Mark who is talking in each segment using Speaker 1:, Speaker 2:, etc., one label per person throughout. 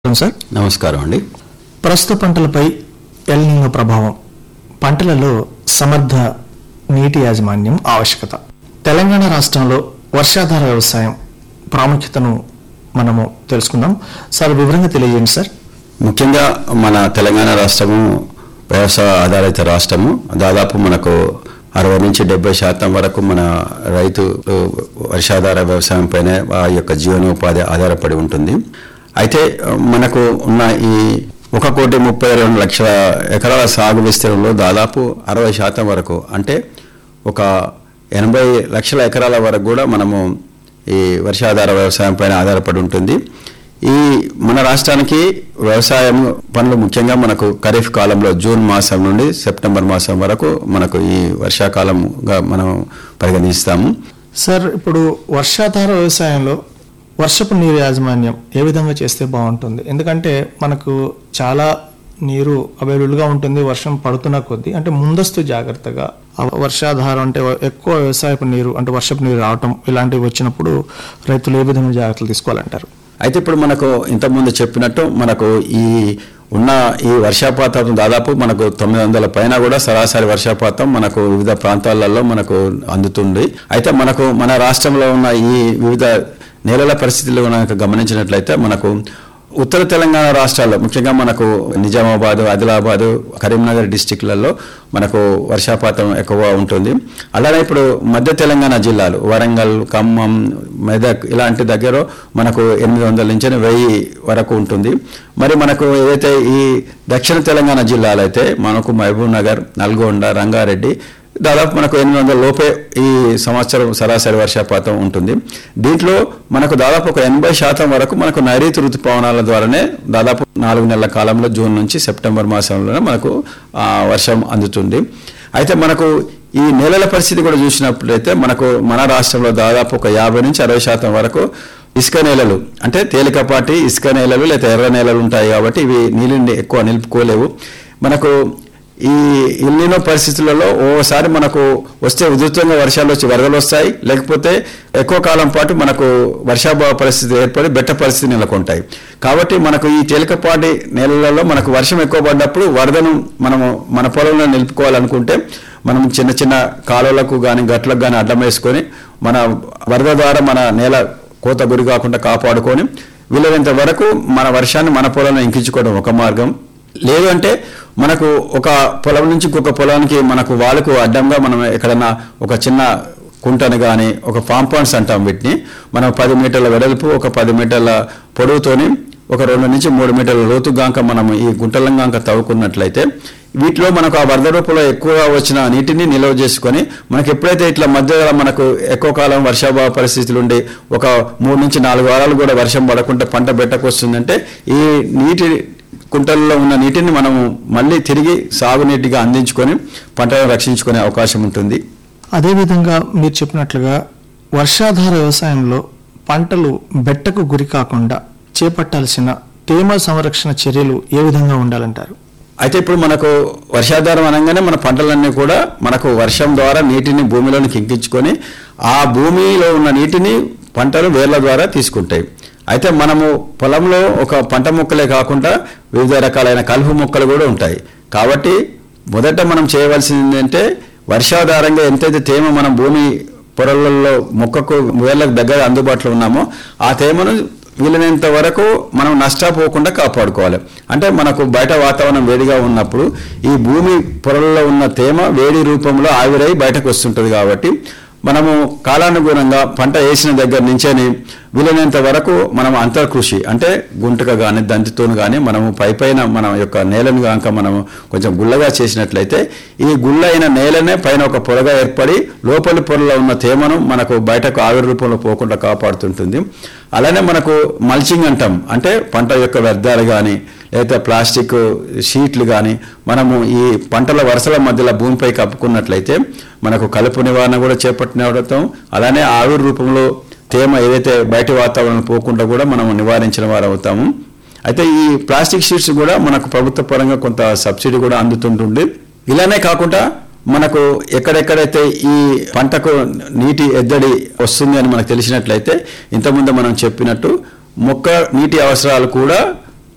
Speaker 1: నమస్కారం సార్
Speaker 2: నమస్కారం అండి
Speaker 1: ప్రస్తుత పంటలపై ఎల్నినో ప్రభావం పంటలలో సమర్థ నీటి యాజమాన్యం ఆవశ్యకత తెలంగాణ రాష్ట్రంలో వర్షాధార వ్యవసాయం ప్రాముఖ్యతను మనము తెలుసుకుందాం సార్ వివరంగా తెలియజేయండి సార్
Speaker 2: ముఖ్యంగా మన తెలంగాణ రాష్ట్రము వ్యవసాయ ఆధారిత రాష్ట్రము దాదాపు మనకు అరవై నుంచి డెబ్బై శాతం వరకు మన రైతు ఉ, వర్షాధార వ్యవసాయం పైనే ఆ యొక్క జీవనోపాధి ఆధారపడి ఉంటుంది అయితే ఆ, మనకు ఉన్న ఈ ఒక కోటి ముప్పై రెండు లక్షల ఎకరాల సాగు విస్తీర్ణంలో దాదాపు అరవై శాతం వరకు అంటే ఒక ఎనభై లక్షల ఎకరాల వరకు కూడా మనము ఈ వర్షాధార వ్యవసాయం పైన ఆధారపడి ఉంటుంది ఈ మన రాష్ట్రానికి వ్యవసాయం పనులు ముఖ్యంగా మనకు ఖరీఫ్ కాలంలో జూన్ మాసం నుండి సెప్టెంబర్ మాసం వరకు మనకు ఈ వర్షాకాలంగా మనం పరిగణిస్తాము
Speaker 1: సార్ ఇప్పుడు వర్షాధార వ్యవసాయంలో వర్షపు నీరు యాజమాన్యం ఏ విధంగా చేస్తే బాగుంటుంది ఎందుకంటే మనకు చాలా నీరు అవైలబుల్గా ఉంటుంది వర్షం పడుతున్న కొద్దీ అంటే ముందస్తు జాగ్రత్తగా ఆ వర్షాధారం అంటే ఎక్కువ వ్యవసాయపు నీరు అంటే వర్షపు నీరు రావటం ఇలాంటివి వచ్చినప్పుడు రైతులు ఏ విధమైన జాగ్రత్తలు తీసుకోవాలంటారు
Speaker 2: అయితే ఇప్పుడు మనకు ఇంతకుముందు చెప్పినట్టు మనకు ఈ ఉన్న ఈ వర్షపాతం దాదాపు మనకు తొమ్మిది వందల పైన కూడా సరాసరి వర్షపాతం మనకు వివిధ ప్రాంతాలలో మనకు అందుతుంది అయితే మనకు మన రాష్ట్రంలో ఉన్న ఈ వివిధ నేలల పరిస్థితులు కనుక గమనించినట్లయితే మనకు ఉత్తర తెలంగాణ రాష్ట్రాల్లో ముఖ్యంగా మనకు నిజామాబాద్ ఆదిలాబాద్ కరీంనగర్ డిస్టిక్లలో మనకు వర్షపాతం ఎక్కువ ఉంటుంది అలానే ఇప్పుడు మధ్య తెలంగాణ జిల్లాలు వరంగల్ ఖమ్మం మెదక్ ఇలాంటి దగ్గర మనకు ఎనిమిది వందల నుంచి వెయ్యి వరకు ఉంటుంది మరి మనకు ఏదైతే ఈ దక్షిణ తెలంగాణ జిల్లాలు అయితే మనకు మహబూబ్ నగర్ నల్గొండ రంగారెడ్డి దాదాపు మనకు ఎనిమిది వందల లోపే ఈ సంవత్సరం సరాసరి వర్షపాతం ఉంటుంది దీంట్లో మనకు దాదాపు ఒక ఎనభై శాతం వరకు మనకు నైరుతి ఋతుపవనాల ద్వారానే దాదాపు నాలుగు నెలల కాలంలో జూన్ నుంచి సెప్టెంబర్ మాసంలోనే మనకు ఆ, వర్షం అందుతుంది అయితే మనకు ఈ నేలల పరిస్థితి కూడా చూసినప్పుడైతే మనకు మన రాష్ట్రంలో దాదాపు ఒక యాభై నుంచి అరవై శాతం వరకు ఇసుక నేలలు అంటే తేలికపాటి ఇసుక నేలలు లేదా ఎర్ర నేలలు ఉంటాయి కాబట్టి ఇవి నీళ్ళని ఎక్కువ నిలుపుకోలేవు మనకు ఈ ఇల్లినో పరిస్థితులలో ఓసారి మనకు వస్తే ఉధృతంగా వర్షాలు వచ్చి వరదలు వస్తాయి లేకపోతే ఎక్కువ కాలం పాటు మనకు వర్షాభావ పరిస్థితి ఏర్పడి బెట్ట పరిస్థితి నెలకొంటాయి కాబట్టి మనకు ఈ తేలికపాటి నేలలలో మనకు వర్షం ఎక్కువ పడ్డప్పుడు వరదను మనము మన పొలంలో నిలుపుకోవాలనుకుంటే మనం చిన్న చిన్న కాలువలకు కానీ గట్లకు కానీ అడ్డం వేసుకొని మన వరద ద్వారా మన నేల కోత గురి కాకుండా కాపాడుకొని వీలైనంత వరకు మన వర్షాన్ని మన పొలంలో ఇంకించుకోవడం ఒక మార్గం లేదు అంటే మనకు ఒక పొలం నుంచి ఇంకొక పొలానికి మనకు వాళ్ళకు అడ్డంగా మనం ఎక్కడన్నా ఒక చిన్న కుంటను కానీ ఒక పాంపాన్స్ అంటాం వీటిని మనం పది మీటర్ల వెడల్పు ఒక పది మీటర్ల పొడవుతోని ఒక రెండు నుంచి మూడు మీటర్ల లోతుగాంక మనం ఈ గుంటలంగాంక తవ్వుకున్నట్లయితే వీటిలో మనకు ఆ వరద రూపంలో ఎక్కువగా వచ్చిన నీటిని నిల్వ చేసుకొని మనకి ఎప్పుడైతే ఇట్లా మధ్యలో మనకు ఎక్కువ కాలం వర్షాభావ పరిస్థితులు ఉండి ఒక మూడు నుంచి నాలుగు వారాలు కూడా వర్షం పడకుండా పంట బెట్టకు వస్తుందంటే ఈ నీటి కుంటల్లో ఉన్న నీటిని మనము మళ్ళీ తిరిగి సాగునీటిగా అందించుకొని పంటలను రక్షించుకునే అవకాశం ఉంటుంది
Speaker 1: అదేవిధంగా మీరు చెప్పినట్లుగా వర్షాధార వ్యవసాయంలో పంటలు బెట్టకు గురి కాకుండా చేపట్టాల్సిన తేమ సంరక్షణ చర్యలు ఏ విధంగా ఉండాలంటారు
Speaker 2: అయితే ఇప్పుడు మనకు వర్షాధారం అనగానే మన పంటలన్నీ కూడా మనకు వర్షం ద్వారా నీటిని భూమిలోనికి ఎక్కించుకొని ఆ భూమిలో ఉన్న నీటిని పంటలు వేర్ల ద్వారా తీసుకుంటాయి అయితే మనము పొలంలో ఒక పంట మొక్కలే కాకుండా వివిధ రకాలైన కలుపు మొక్కలు కూడా ఉంటాయి కాబట్టి మొదట మనం చేయవలసింది ఏంటంటే వర్షాధారంగా ఎంతైతే తేమ మనం భూమి పొరలలో మొక్కకు వేర్లకు దగ్గర అందుబాటులో ఉన్నామో ఆ తేమను వీలైనంత వరకు మనం నష్టపోకుండా కాపాడుకోవాలి అంటే మనకు బయట వాతావరణం వేడిగా ఉన్నప్పుడు ఈ భూమి పొరల్లో ఉన్న తేమ వేడి రూపంలో ఆవిరై బయటకు వస్తుంటుంది కాబట్టి మనము కాలానుగుణంగా పంట వేసిన దగ్గర నుంచేని వీలైనంత వరకు మనం అంతర్కృషి అంటే గుంటక కానీ దంతితోను కానీ మనము పై పైన మన యొక్క నేలను కనుక మనము కొంచెం గుల్లగా చేసినట్లయితే ఈ గుల్ల అయిన నేలనే పైన ఒక పొరగా ఏర్పడి లోపలి పొరలో ఉన్న తేమను మనకు బయటకు ఆవిరి రూపంలో పోకుండా కాపాడుతుంటుంది అలానే మనకు మల్చింగ్ అంటాం అంటే పంట యొక్క వ్యర్థాలు కానీ లేదా ప్లాస్టిక్ షీట్లు కానీ మనము ఈ పంటల వరుసల మధ్యలో భూమిపై కప్పుకున్నట్లయితే మనకు కలుపు నివారణ కూడా చేపట్టినవుతాం అలానే ఆవిరి రూపంలో తేమ ఏదైతే బయట వాతావరణం పోకుండా కూడా మనం నివారించిన వారు అవుతాము అయితే ఈ ప్లాస్టిక్ షీట్స్ కూడా మనకు ప్రభుత్వ పరంగా కొంత సబ్సిడీ కూడా అందుతుంటుంది ఇలానే కాకుండా మనకు ఎక్కడెక్కడైతే ఈ పంటకు నీటి ఎద్దడి వస్తుంది అని మనకు తెలిసినట్లయితే ఇంతకుముందు మనం చెప్పినట్టు మొక్క నీటి అవసరాలు కూడా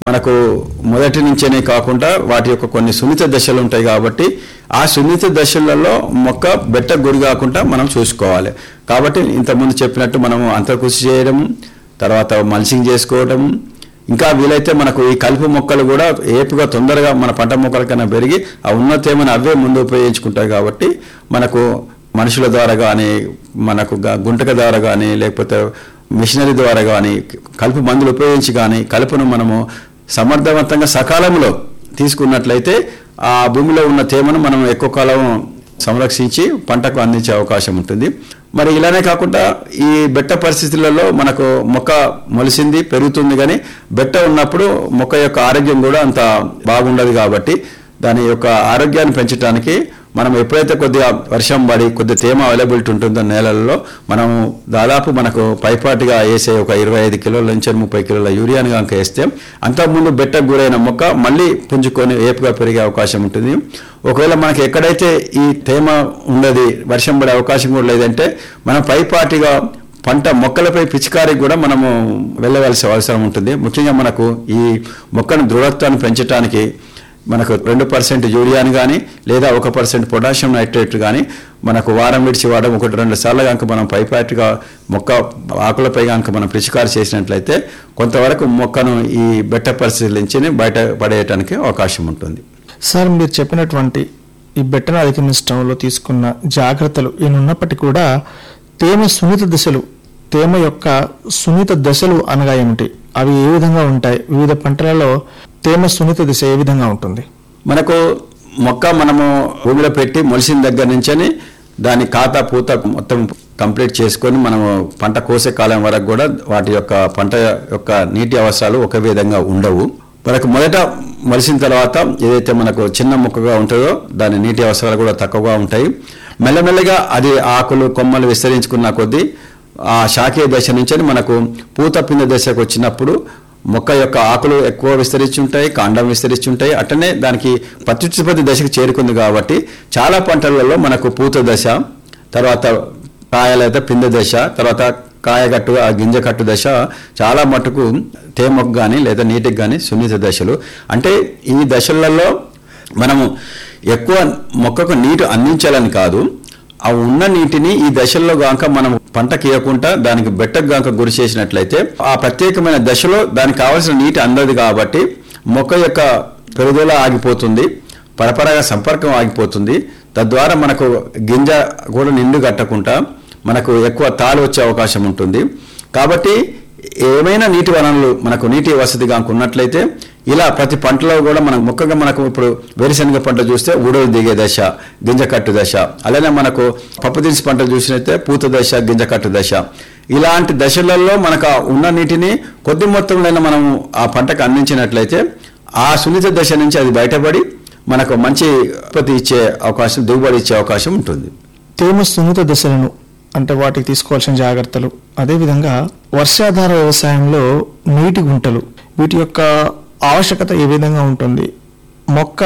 Speaker 2: మనకు మొదటి నుంచేనే కాకుండా వాటి యొక్క కొన్ని సున్నిత దశలు ఉంటాయి కాబట్టి ఆ సున్నిత దశలలో మొక్క బెట్ట గురి కాకుండా మనం చూసుకోవాలి కాబట్టి ఇంతకుముందు చెప్పినట్టు మనము అంతర్కృషి చేయడం తర్వాత మల్చింగ్ చేసుకోవడం ఇంకా వీలైతే మనకు ఈ కలుపు మొక్కలు కూడా ఏపుగా తొందరగా మన పంట మొక్కల కన్నా పెరిగి ఆ ఉన్న తేమను అవే ముందు ఉపయోగించుకుంటాయి కాబట్టి మనకు మనుషుల ద్వారా కానీ మనకు గ- గుంటక ద్వారా కానీ లేకపోతే మిషనరీ ద్వారా కానీ కలుపు మందులు ఉపయోగించి కానీ కలుపును మనము సమర్థవంతంగా సకాలంలో తీసుకున్నట్లయితే ఆ భూమిలో ఉన్న తేమను మనం ఎక్కువ కాలం సంరక్షించి పంటకు అందించే అవకాశం ఉంటుంది మరి ఇలానే కాకుండా ఈ బెట్ట పరిస్థితులలో మనకు మొక్క మొలిసింది పెరుగుతుంది కానీ బెట్ట ఉన్నప్పుడు మొక్క యొక్క ఆరోగ్యం కూడా అంత బాగుండదు కాబట్టి దాని యొక్క ఆరోగ్యాన్ని పెంచడానికి మనం ఎప్పుడైతే కొద్దిగా వర్షం పడి కొద్ది తేమ అవైలబిలిటీ ఉంటుందో నేలల్లో మనం దాదాపు మనకు పైపాటిగా వేసే ఒక ఇరవై ఐదు కిలోల నుంచి ముప్పై కిలోల యూరియాని కనుక వేస్తే అంతకుముందు బెట్టకు గురైన మొక్క మళ్ళీ పుంజుకొని ఏపుగా పెరిగే అవకాశం ఉంటుంది ఒకవేళ మనకి ఎక్కడైతే ఈ తేమ ఉండదు వర్షం పడే అవకాశం కూడా లేదంటే మనం పైపాటిగా పంట మొక్కలపై పిచికారికి కూడా మనము వెళ్ళవలసిన అవసరం ఉంటుంది ముఖ్యంగా మనకు ఈ మొక్కను దృఢత్వాన్ని పెంచడానికి మనకు రెండు పర్సెంట్ యూరియాని కానీ లేదా ఒక పర్సెంట్ పొటాషియం నైట్రేట్ కానీ మనకు వారం విడిచి వాడడం ఒకటి రెండు సార్లు కనుక మనం పైపాటిగా మొక్క ఆకులపై కనుక మనం పిచికారి చేసినట్లయితే కొంతవరకు మొక్కను ఈ బెట్ట పరిస్థితుల నుంచి బయట పడేయటానికి అవకాశం ఉంటుంది
Speaker 1: సార్ మీరు చెప్పినటువంటి ఈ బెట్టను అధిగమించడంలో తీసుకున్న జాగ్రత్తలు ఈయనున్నప్పటికీ కూడా తేమ సున్నిత దశలు తేమ యొక్క సున్నిత దశలు అనగా ఏమిటి అవి ఏ విధంగా ఉంటాయి వివిధ పంటలలో తేమ సున్నిత దశ ఏ విధంగా ఉంటుంది
Speaker 2: మనకు మొక్క మనము భూమిలో పెట్టి మొలిసిన దగ్గర నుంచని దాని ఖాతా పూత మొత్తం కంప్లీట్ చేసుకొని మనము పంట కోసే కాలం వరకు కూడా వాటి యొక్క పంట యొక్క నీటి అవసరాలు ఒక విధంగా ఉండవు మనకు మొదట మొలిసిన తర్వాత ఏదైతే మనకు చిన్న మొక్కగా ఉంటుందో దాని నీటి అవసరాలు కూడా తక్కువగా ఉంటాయి మెల్లమెల్లగా అది ఆకులు కొమ్మలు విస్తరించుకున్న కొద్దీ ఆ శాఖీయ దశ నుంచి మనకు పూత పింద దశకు వచ్చినప్పుడు మొక్క యొక్క ఆకులు ఎక్కువ విస్తరించి ఉంటాయి కాండం విస్తరించి ఉంటాయి అట్లనే దానికి ప్రత్యుత్పత్తి దశకు చేరుకుంది కాబట్టి చాలా పంటలలో మనకు పూత దశ తర్వాత కాయలైతే పింద దశ తర్వాత కాయగట్టు ఆ గింజ కట్టు దశ చాలా మటుకు తేమకు కానీ లేదా నీటికి కానీ సున్నిత దశలు అంటే ఈ దశలలో మనము ఎక్కువ మొక్కకు నీరు అందించాలని కాదు ఆ ఉన్న నీటిని ఈ దశల్లో గాక మనం పంటకి ఇవ్వకుండా దానికి బెట్టకు గాక గురి చేసినట్లయితే ఆ ప్రత్యేకమైన దశలో దానికి కావాల్సిన నీటి అందదు కాబట్టి మొక్క యొక్క పెరుగుదల ఆగిపోతుంది పరపరగా సంపర్కం ఆగిపోతుంది తద్వారా మనకు గింజ కూడా నిండు కట్టకుండా మనకు ఎక్కువ తాలు వచ్చే అవకాశం ఉంటుంది కాబట్టి ఏమైనా నీటి వనరులు మనకు నీటి వసతి కనుక ఉన్నట్లయితే ఇలా ప్రతి పంటలో కూడా మనకు ముఖ్యంగా మనకు ఇప్పుడు వేరుశనగ పంట చూస్తే ఊడలు దిగే దశ గింజ కట్టు దశ అలానే మనకు పప్పు దినుసు పంట చూసినట్టే పూత దశ గింజ కట్టు దశ ఇలాంటి దశలలో మనకు ఆ ఉన్న నీటిని కొద్ది మొత్తంలో మనం ఆ పంటకు అందించినట్లయితే ఆ సున్నిత దశ నుంచి అది బయటపడి మనకు మంచి ఉత్పత్తి ఇచ్చే అవకాశం దిగుబడి ఇచ్చే అవకాశం ఉంటుంది
Speaker 1: తేమ సున్నిత దశలను అంటే వాటికి తీసుకోవాల్సిన జాగ్రత్తలు అదేవిధంగా వర్షాధార వ్యవసాయంలో నీటి గుంటలు వీటి యొక్క ఆవశ్యకత ఏ విధంగా ఉంటుంది మొక్క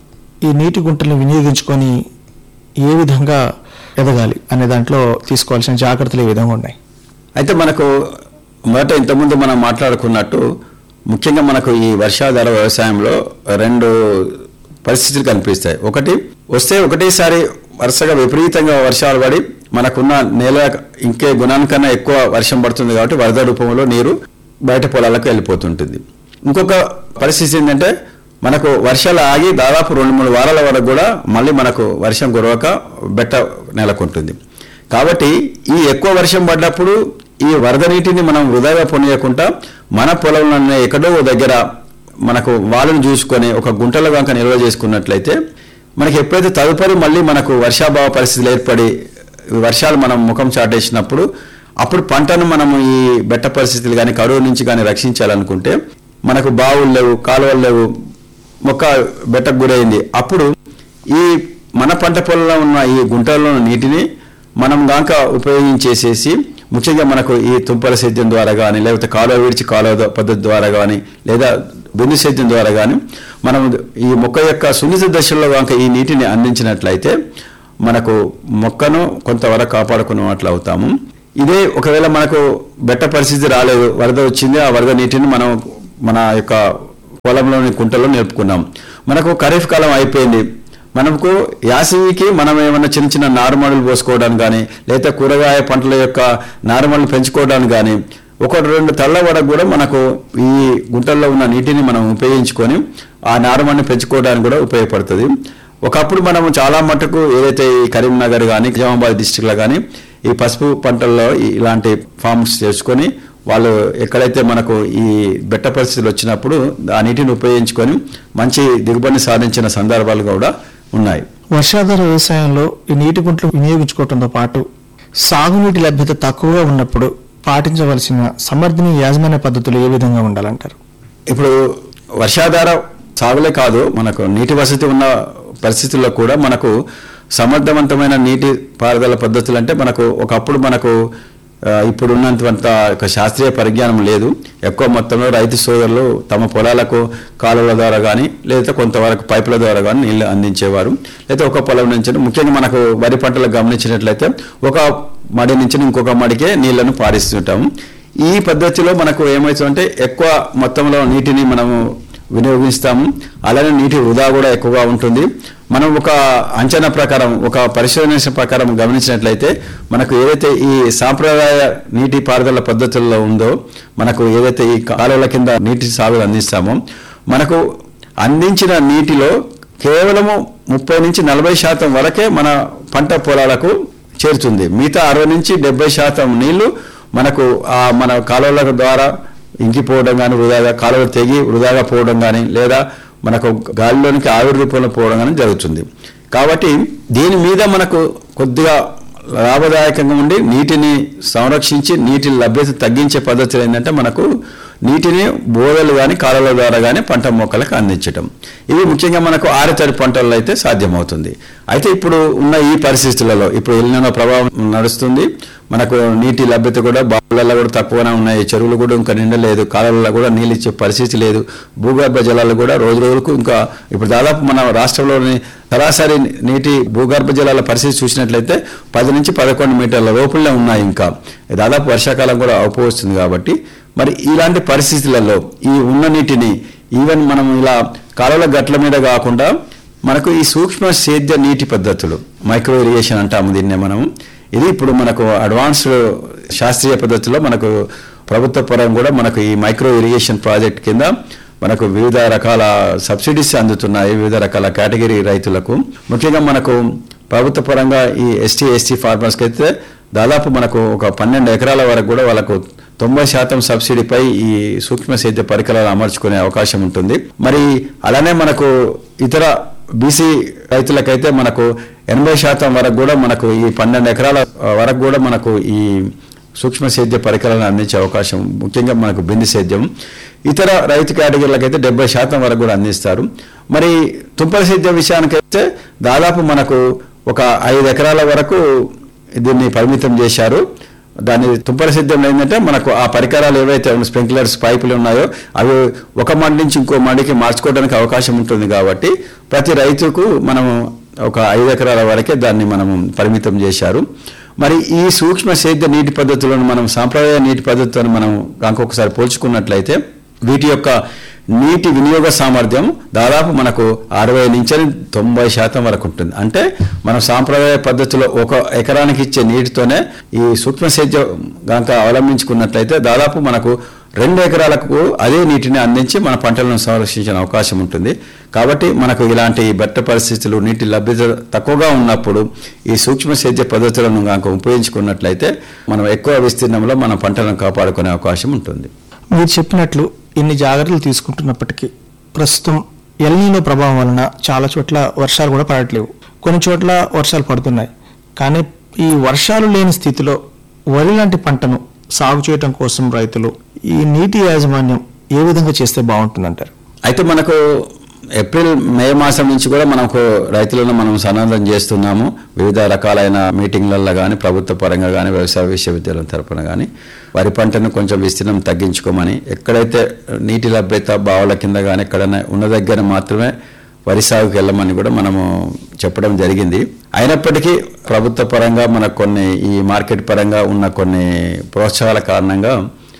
Speaker 1: ఈ నీటి గుంటలను వినియోగించుకొని ఏ విధంగా ఎదగాలి అనే దాంట్లో తీసుకోవాల్సిన జాగ్రత్తలు ఏ విధంగా ఉన్నాయి
Speaker 2: అయితే మనకు మొదట ఇంతకుముందు మనం మాట్లాడుకున్నట్టు ముఖ్యంగా మనకు ఈ వర్షాధార వ్యవసాయంలో రెండు పరిస్థితులు కనిపిస్తాయి ఒకటి వస్తే ఒకటేసారి వరుసగా విపరీతంగా వర్షాలు పడి మనకున్న నేల ఇంకే గుణానికన్నా ఎక్కువ వర్షం పడుతుంది కాబట్టి వరద రూపంలో నీరు బయట పొలాలకు వెళ్ళిపోతుంటుంది ఇంకొక పరిస్థితి ఏంటంటే మనకు వర్షాలు ఆగి దాదాపు రెండు మూడు వారాల వరకు కూడా మళ్ళీ మనకు వర్షం కురవక బెట్ట నెలకొంటుంది కాబట్టి ఈ ఎక్కువ వర్షం పడ్డప్పుడు ఈ వరద నీటిని మనం వృధాగా పొనియకుండా మన పొలంలోనే ఎక్కడో ఓ దగ్గర మనకు వాళ్ళని చూసుకొని ఒక గుంటలో కనుక నిల్వ చేసుకున్నట్లయితే మనకి ఎప్పుడైతే తదుపరి మళ్ళీ మనకు వర్షాభావ పరిస్థితులు ఏర్పడి వర్షాలు మనం ముఖం చాటేసినప్పుడు అప్పుడు పంటను మనము ఈ బెట్ట పరిస్థితులు కానీ కరువు నుంచి కానీ రక్షించాలనుకుంటే మనకు బావులు లేవు కాలువలు లేవు మొక్క బెట్టకు గురైంది అప్పుడు ఈ మన పంట పొలంలో ఉన్న ఈ గుంటల్లో ఉన్న నీటిని మనం గాక ఉపయోగించేసేసి ముఖ్యంగా మనకు ఈ తుంపల సేద్యం ద్వారా కానీ లేకపోతే కాలువ విడిచి కాలువ ద- పద్ధతి ద్వారా కానీ లేదా బిందు సేద్యం ద్వారా కానీ మనం ఈ మొక్క యొక్క సున్నిత దశల్లో కనుక ఈ నీటిని అందించినట్లయితే మనకు మొక్కను కొంతవరకు కాపాడుకున్నట్లు అవుతాము ఇదే ఒకవేళ మనకు బెట్ట పరిస్థితి రాలేదు వరద వచ్చింది ఆ వరద నీటిని మనం మన యొక్క పొలంలోని కుంటలో నిలుపుకున్నాం మనకు ఖరీఫ్ కాలం అయిపోయింది మనకు యాసవికి మనం ఏమన్నా చిన్న చిన్న నారుమడులు పోసుకోవడానికి కానీ లేదా కూరగాయ పంటల యొక్క నారుమడులు పెంచుకోవడానికి కానీ ఒకటి రెండు తళ్ళ వరకు కూడా మనకు ఈ గుంటల్లో ఉన్న నీటిని మనం ఉపయోగించుకొని ఆ నారుమడిని పెంచుకోవడానికి కూడా ఉపయోగపడుతుంది ఒకప్పుడు మనం చాలా మటుకు ఏదైతే ఈ కరీంనగర్ కానీ నిజామాబాద్ డిస్టిక్లో కానీ ఈ పసుపు పంటల్లో ఈ- ఇలాంటి ఫార్మ్స్ చేసుకొని వాళ్ళు ఎక్కడైతే మనకు ఈ బెట్ట పరిస్థితులు వచ్చినప్పుడు ఆ నీటిని ఉపయోగించుకొని మంచి దిగుబడిని సాధించిన సందర్భాలు కూడా ఉన్నాయి
Speaker 1: వర్షాధార వ్యవసాయంలో ఈ నీటి గుంటలు వినియోగించుకోవడంతో పాటు సాగునీటి లభ్యత తక్కువగా ఉన్నప్పుడు పాటించవలసిన సమర్థనీయ యాజమాన్య పద్ధతులు ఏ విధంగా ఉండాలంటారు
Speaker 2: ఇప్పుడు వర్షాధార సాగులే కాదు మనకు నీటి వసతి ఉన్న పరిస్థితుల్లో కూడా మనకు సమర్థవంతమైన నీటి పారుదల పద్ధతులు అంటే మనకు ఒకప్పుడు మనకు ఆ, ఇప్పుడు ఉన్నంత ఒక శాస్త్రీయ పరిజ్ఞానం లేదు ఎక్కువ మొత్తంలో రైతు సోదరులు తమ పొలాలకు కాలువల ద్వారా కానీ లేదా కొంతవరకు పైపుల ద్వారా కానీ నీళ్లు అందించేవారు లేదా ఒక పొలం నుంచి ముఖ్యంగా మనకు వరి పంటలు గమనించినట్లయితే ఒక మడి నుంచి ఇంకొక మడికే నీళ్లను పారిస్తుంటాము ఈ పద్ధతిలో మనకు ఏమవుతుందంటే ఎక్కువ మొత్తంలో నీటిని మనము వినియోగిస్తాము అలానే నీటి వృధా కూడా ఎక్కువగా ఉంటుంది మనం ఒక అంచనా ప్రకారం ఒక పరిశోధన ప్రకారం గమనించినట్లయితే మనకు ఏదైతే ఈ సాంప్రదాయ నీటి పారుదల పద్ధతుల్లో ఉందో మనకు ఏదైతే ఈ కాలువల కింద నీటి సాగులు అందిస్తామో మనకు అందించిన నీటిలో కేవలము ముప్పై నుంచి నలభై శాతం వరకే మన పంట పొలాలకు చేరుతుంది మిగతా అరవై నుంచి డెబ్బై శాతం నీళ్లు మనకు ఆ మన కాలువల ద్వారా ఇంకిపోవడం కానీ వృధాగా కాలువలు తెగి వృధాగా పోవడం కానీ లేదా మనకు గాలిలోనికి ఆవిరి రూపంలో పోవడం కానీ జరుగుతుంది కాబట్టి దీని మీద మనకు కొద్దిగా లాభదాయకంగా ఉండి నీటిని సంరక్షించి నీటి లభ్యత తగ్గించే పద్ధతులు ఏంటంటే మనకు నీటిని బోదలు కానీ కాలువల ద్వారా కానీ పంట మొక్కలకు అందించడం ఇవి ముఖ్యంగా మనకు ఆరుతడి పంటల్లో అయితే సాధ్యమవుతుంది అయితే ఇప్పుడు ఉన్న ఈ పరిస్థితులలో ఇప్పుడు ఎల్లినో ప్రభావం నడుస్తుంది మనకు నీటి లభ్యత కూడా బావులలో కూడా తక్కువనే ఉన్నాయి చెరువులు కూడా ఇంకా నిండలేదు కాలువలలో కూడా నీళ్ళు ఇచ్చే పరిస్థితి లేదు భూగర్భ జలాలు కూడా రోజు రోజుకు ఇంకా ఇప్పుడు దాదాపు మన రాష్ట్రంలోని సరాసరి నీటి భూగర్భ జలాల పరిస్థితి చూసినట్లయితే పది నుంచి పదకొండు మీటర్ల లోపలనే ఉన్నాయి ఇంకా దాదాపు వర్షాకాలం కూడా అవపోవస్తుంది కాబట్టి మరి ఇలాంటి పరిస్థితులలో ఈ ఉన్న నీటిని ఈవెన్ మనం ఇలా కాలువల గట్ల మీద కాకుండా మనకు ఈ సూక్ష్మ సేద్య నీటి పద్ధతులు మైక్రో ఇరిగేషన్ అంటాము దీన్నే మనం ఇది ఇప్పుడు మనకు అడ్వాన్స్డ్ శాస్త్రీయ పద్ధతిలో మనకు ప్రభుత్వ పరం కూడా మనకు ఈ మైక్రో ఇరిగేషన్ ప్రాజెక్ట్ కింద మనకు వివిధ రకాల సబ్సిడీస్ అందుతున్నాయి వివిధ రకాల కేటగిరీ రైతులకు ముఖ్యంగా మనకు ప్రభుత్వ పరంగా ఈ ఎస్టీ ఎస్టీ ఫార్మర్స్కి అయితే దాదాపు మనకు ఒక పన్నెండు ఎకరాల వరకు కూడా వాళ్ళకు తొంభై శాతం సబ్సిడీపై ఈ సూక్ష్మ సేద్య పరికరాలు అమర్చుకునే అవకాశం ఉంటుంది మరి అలానే మనకు ఇతర బీసీ రైతులకైతే మనకు ఎనభై శాతం వరకు కూడా మనకు ఈ పన్నెండు ఎకరాల వరకు కూడా మనకు ఈ సూక్ష్మ సేద్య పరికరాలను అందించే అవకాశం ముఖ్యంగా మనకు బింది సేద్యం ఇతర రైతు కేటగిరీలకైతే డెబ్బై శాతం వరకు కూడా అందిస్తారు మరి తుంపర సేద్యం విషయానికైతే దాదాపు మనకు ఒక ఐదు ఎకరాల వరకు దీన్ని పరిమితం చేశారు దాని తుంపర సిద్ధం ఏంటంటే మనకు ఆ పరికరాలు ఏవైతే ఉన్న స్ప్రింక్లర్స్ పైపులు ఉన్నాయో అవి ఒక మడి నుంచి ఇంకో మడికి మార్చుకోవడానికి అవకాశం ఉంటుంది కాబట్టి ప్రతి రైతుకు మనము ఒక ఐదు ఎకరాల వరకే దాన్ని మనం పరిమితం చేశారు మరి ఈ సూక్ష్మ సేద్య నీటి పద్ధతులను మనం సాంప్రదాయ నీటి పద్ధతులను మనం ఇంకొకసారి పోల్చుకున్నట్లయితే వీటి యొక్క నీటి వినియోగ సామర్థ్యం దాదాపు మనకు అరవై నుంచి తొంభై శాతం వరకు ఉంటుంది అంటే మనం సాంప్రదాయ పద్ధతిలో ఒక ఎకరానికి ఇచ్చే నీటితోనే ఈ సూక్ష్మ సేద్యం గనక అవలంబించుకున్నట్లయితే దాదాపు మనకు రెండు ఎకరాలకు అదే నీటిని అందించి మన పంటలను సంరక్షించిన అవకాశం ఉంటుంది కాబట్టి మనకు ఇలాంటి బెట్ట పరిస్థితులు నీటి లభ్యత తక్కువగా ఉన్నప్పుడు ఈ సూక్ష్మ సేద్య పద్ధతులను కనుక ఉపయోగించుకున్నట్లయితే మనం ఎక్కువ విస్తీర్ణంలో మన పంటలను కాపాడుకునే అవకాశం ఉంటుంది
Speaker 1: మీరు చెప్పినట్లు ఇన్ని జాగ్రత్తలు తీసుకుంటున్నప్పటికీ ప్రస్తుతం ఎల్నీలో ప్రభావం వలన చాలా చోట్ల వర్షాలు కూడా పడట్లేవు కొన్ని చోట్ల వర్షాలు పడుతున్నాయి కానీ ఈ వర్షాలు లేని స్థితిలో వరి లాంటి పంటను సాగు చేయడం కోసం రైతులు ఈ నీటి యాజమాన్యం ఏ విధంగా చేస్తే బాగుంటుందంటారు
Speaker 2: అయితే మనకు ఏప్రిల్ మే మాసం నుంచి కూడా మనకు రైతులను మనం సన్నద్ధం చేస్తున్నాము వివిధ రకాలైన మీటింగ్లలో కానీ ప్రభుత్వ పరంగా కానీ వ్యవసాయ విశ్వవిద్యాలయం తరపున కానీ వరి పంటను కొంచెం విస్తీర్ణం తగ్గించుకోమని ఎక్కడైతే నీటి లభ్యత బావుల కింద కానీ ఎక్కడైనా ఉన్న దగ్గర మాత్రమే వరి సాగుకి వెళ్ళమని కూడా మనము చెప్పడం జరిగింది అయినప్పటికీ ప్రభుత్వ పరంగా మనకు కొన్ని ఈ మార్కెట్ పరంగా ఉన్న కొన్ని ప్రోత్సాహాల కారణంగా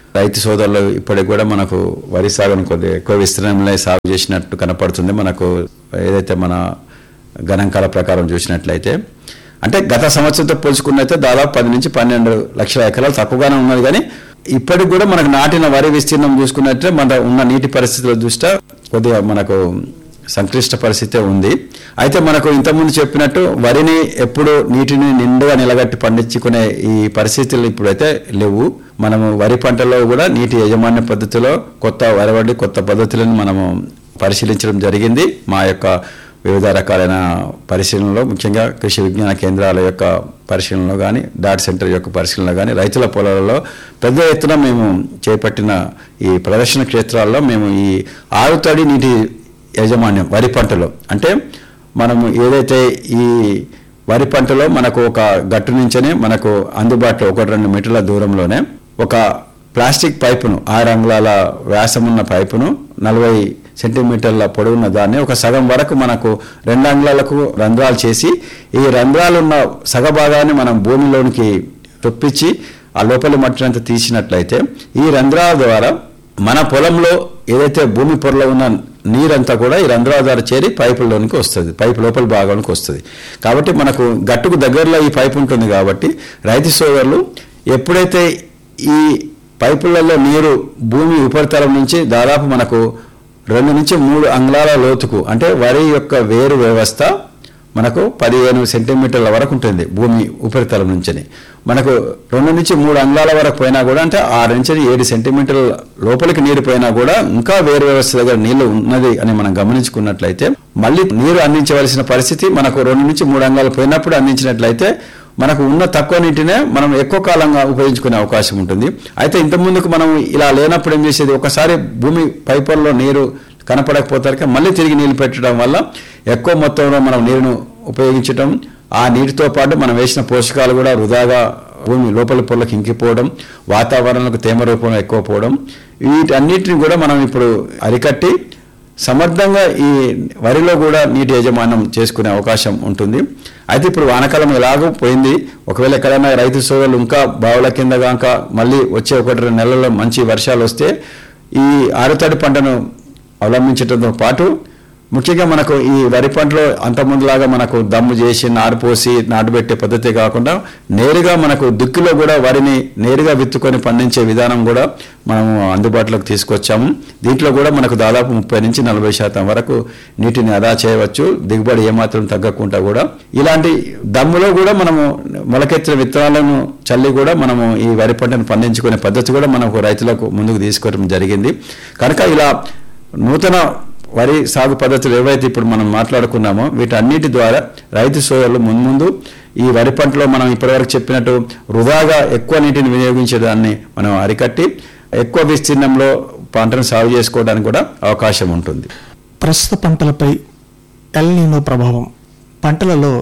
Speaker 2: రైతు సోదరులు ఇప్పటికి కూడా మనకు వరి సాగును కొద్దిగా ఎక్కువ విస్తీర్ణంలో సాగు చేసినట్టు కనపడుతుంది మనకు ఏదైతే మన గణాంకాల ప్రకారం చూసినట్లయితే అంటే గత సంవత్సరంతో పోల్చుకున్నైతే దాదాపు పది నుంచి పన్నెండు లక్షల ఎకరాలు తక్కువగానే ఉన్నది కానీ ఇప్పటికి కూడా మనకు నాటిన వరి విస్తీర్ణం చూసుకున్నట్టే మన ఉన్న నీటి పరిస్థితుల దృష్ట్యా కొద్దిగా మనకు సంక్లిష్ట పరిస్థితే ఉంది అయితే మనకు ఇంతకుముందు చెప్పినట్టు వరిని ఎప్పుడు నీటిని నిండుగా నిలగట్టి పండించుకునే ఈ పరిస్థితులు ఇప్పుడైతే లేవు మనము వరి పంటలో కూడా నీటి యాజమాన్య పద్ధతిలో కొత్త వరవడి కొత్త పద్ధతులను మనము పరిశీలించడం జరిగింది మా యొక్క వివిధ రకాలైన పరిశీలనలో ముఖ్యంగా కృషి విజ్ఞాన కేంద్రాల యొక్క పరిశీలనలో కానీ డాట్ సెంటర్ యొక్క పరిశీలనలో కానీ రైతుల పొలాలలో పెద్ద ఎత్తున మేము చేపట్టిన ఈ ప్రదర్శన క్షేత్రాల్లో మేము ఈ ఆరుతడి నీటి యాజమాన్యం వరి పంటలో అంటే మనము ఏదైతే ఈ వరి పంటలో మనకు ఒక గట్టు నుంచనే మనకు అందుబాటులో ఒకటి రెండు మీటర్ల దూరంలోనే ఒక ప్లాస్టిక్ పైపును ఆరు అంగుళాల వ్యాసమున్న పైపును నలభై సెంటీమీటర్ల పొడవున్న దాన్ని ఒక సగం వరకు మనకు రెండు అంగుళాలకు రంధ్రాలు చేసి ఈ రంధ్రాలు ఉన్న సగ భాగాన్ని మనం భూమిలోనికి చొప్పించి ఆ లోపలి మట్టినంతా తీసినట్లయితే ఈ రంధ్రాల ద్వారా మన పొలంలో ఏదైతే భూమి పొరలో ఉన్న నీరంతా కూడా ఈ రంధ్రాల ద్వారా చేరి పైపుల్లోనికి వస్తుంది పైపు లోపలి భాగానికి వస్తుంది కాబట్టి మనకు గట్టుకు దగ్గరలో ఈ పైపు ఉంటుంది కాబట్టి రైతు సోదరులు ఎప్పుడైతే ఈ పైపులలో నీరు భూమి ఉపరితలం నుంచి దాదాపు మనకు రెండు నుంచి మూడు అంగుళాల లోతుకు అంటే వరి యొక్క వేరు వ్యవస్థ మనకు పదిహేను సెంటీమీటర్ల వరకు ఉంటుంది భూమి ఉపరితలం నుంచి మనకు రెండు నుంచి మూడు అంగుళాల వరకు పోయినా కూడా అంటే ఆరు నుంచి ఏడు సెంటీమీటర్ల లోపలికి నీరు పోయినా కూడా ఇంకా వేరు వ్యవస్థ దగ్గర నీళ్లు ఉన్నది అని మనం గమనించుకున్నట్లయితే మళ్ళీ నీరు అందించవలసిన పరిస్థితి మనకు రెండు నుంచి మూడు అంగాలు పోయినప్పుడు అందించినట్లయితే మనకు ఉన్న తక్కువ నీటినే మనం ఎక్కువ కాలంగా ఉపయోగించుకునే అవకాశం ఉంటుంది అయితే ఇంత ముందుకు మనం ఇలా లేనప్పుడు ఏం చేసేది ఒకసారి భూమి పైపుల్లో నీరు కనపడకపోతారు మళ్ళీ తిరిగి నీళ్లు పెట్టడం వల్ల ఎక్కువ మొత్తంలో మనం నీరును ఉపయోగించడం ఆ నీటితో పాటు మనం వేసిన పోషకాలు కూడా వృధాగా భూమి లోపల పొరలకు ఇంకిపోవడం వాతావరణంలో తేమ రూపంలో ఎక్కువ పోవడం వీటన్నిటిని కూడా మనం ఇప్పుడు అరికట్టి సమర్థంగా ఈ వరిలో కూడా నీటి యాజమాన్యం చేసుకునే అవకాశం ఉంటుంది అయితే ఇప్పుడు వానకాలం ఎలాగో పోయింది ఒకవేళ ఎక్కడైనా రైతు సోదరులు ఇంకా బావుల కింద కాక మళ్ళీ వచ్చే ఒకటి రెండు నెలల్లో మంచి వర్షాలు వస్తే ఈ ఆరుతడి పంటను అవలంబించడంతో పాటు ముఖ్యంగా మనకు ఈ వరి పంటలో అంతకుముందులాగా మనకు దమ్ము చేసి నారు పోసి నాటుబెట్టే పద్ధతి కాకుండా నేరుగా మనకు దుక్కిలో కూడా వరిని నేరుగా విత్తుకొని పండించే విధానం కూడా మనము అందుబాటులోకి తీసుకొచ్చాము దీంట్లో కూడా మనకు దాదాపు ముప్పై నుంచి నలభై శాతం వరకు నీటిని ఆదా చేయవచ్చు దిగుబడి ఏమాత్రం తగ్గకుండా కూడా ఇలాంటి దమ్ములో కూడా మనము మొలకెత్తిన విత్తనాలను చల్లి కూడా మనము ఈ వరి పంటను పండించుకునే పద్ధతి కూడా మనకు రైతులకు ముందుకు తీసుకోవడం జరిగింది కనుక ఇలా నూతన వరి సాగు పద్ధతులు ఏవైతే ఇప్పుడు మనం మాట్లాడుకున్నామో వీటన్నిటి ద్వారా రైతు సోదరులు మున్ముందు ఈ వరి పంటలో మనం ఇప్పటివరకు చెప్పినట్టు వృధాగా ఎక్కువ నీటిని వినియోగించేదాన్ని మనం అరికట్టి ఎక్కువ విస్తీర్ణంలో పంటను సాగు చేసుకోవడానికి కూడా అవకాశం ఉంటుంది
Speaker 1: ప్రస్తుత పంటలపై ఎల్ నీనో ప్రభావం పంటలలో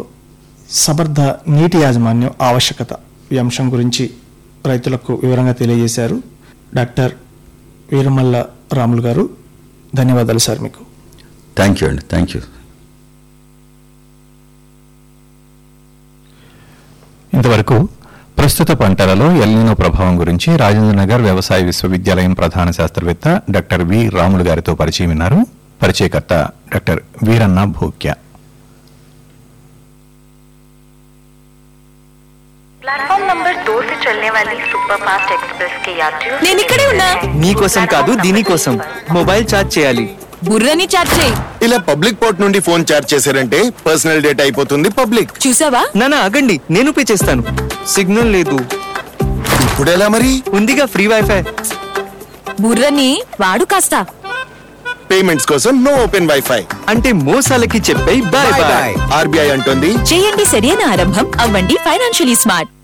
Speaker 1: సమర్థ నీటి యాజమాన్యం ఆవశ్యకత ఈ అంశం గురించి రైతులకు వివరంగా తెలియజేశారు డాక్టర్ వీరమల్ల రాములు గారు ధన్యవాదాలు సార్ మీకు
Speaker 2: థ్యాంక్ యూ అండి థ్యాంక్ యూ
Speaker 3: ఇంతవరకు ప్రస్తుత పంటలలో ఎల్నినో ప్రభావం గురించి రాజేంద్రనగర్ వ్యవసాయ విశ్వవిద్యాలయం ప్రధాన శాస్త్రవేత్త డాక్టర్ వి రాములు గారితో పరిచయం విన్నారు పరిచయకర్త doctor Veeranna Bhukya
Speaker 4: platform number दो से चलने वाली सुपरफास्ट एक्सप्रेस के यात्रियों से
Speaker 5: నేను ఇక్కడే ఉన్నా
Speaker 6: నీకోసం కాదు దీనికోసం మొబైల్ ఛార్జ్ చేయాలి
Speaker 5: బుర్రని చాట్ చేయి
Speaker 7: ఇలా పబ్లిక్ పోర్ట్ నుండి ఫోన్ చార్జ్ చేశారంటే పర్సనల్ డేటా అయిపోతుంది పబ్లిక్
Speaker 5: చూసావా
Speaker 6: నానా ఆగండి నేను పే చేస్తాను సిగ్నల్ లేదు
Speaker 7: ఇప్పుడు ఎలా మరి
Speaker 6: ఉందిగా ఫ్రీ వైఫై
Speaker 5: బుర్రని వాడు కాస్త
Speaker 7: పేమెంట్స్ కోసం నో ఓపెన్ వైఫై
Speaker 6: అంటే మోసాలకి చెప్పే బాయ్ బాయ్
Speaker 7: ఆర్బీఐ అంటుంది
Speaker 5: చేయండి సరైన ఆరంభం అవ్వండి ఫైనాన్షియలీ స్మార్ట్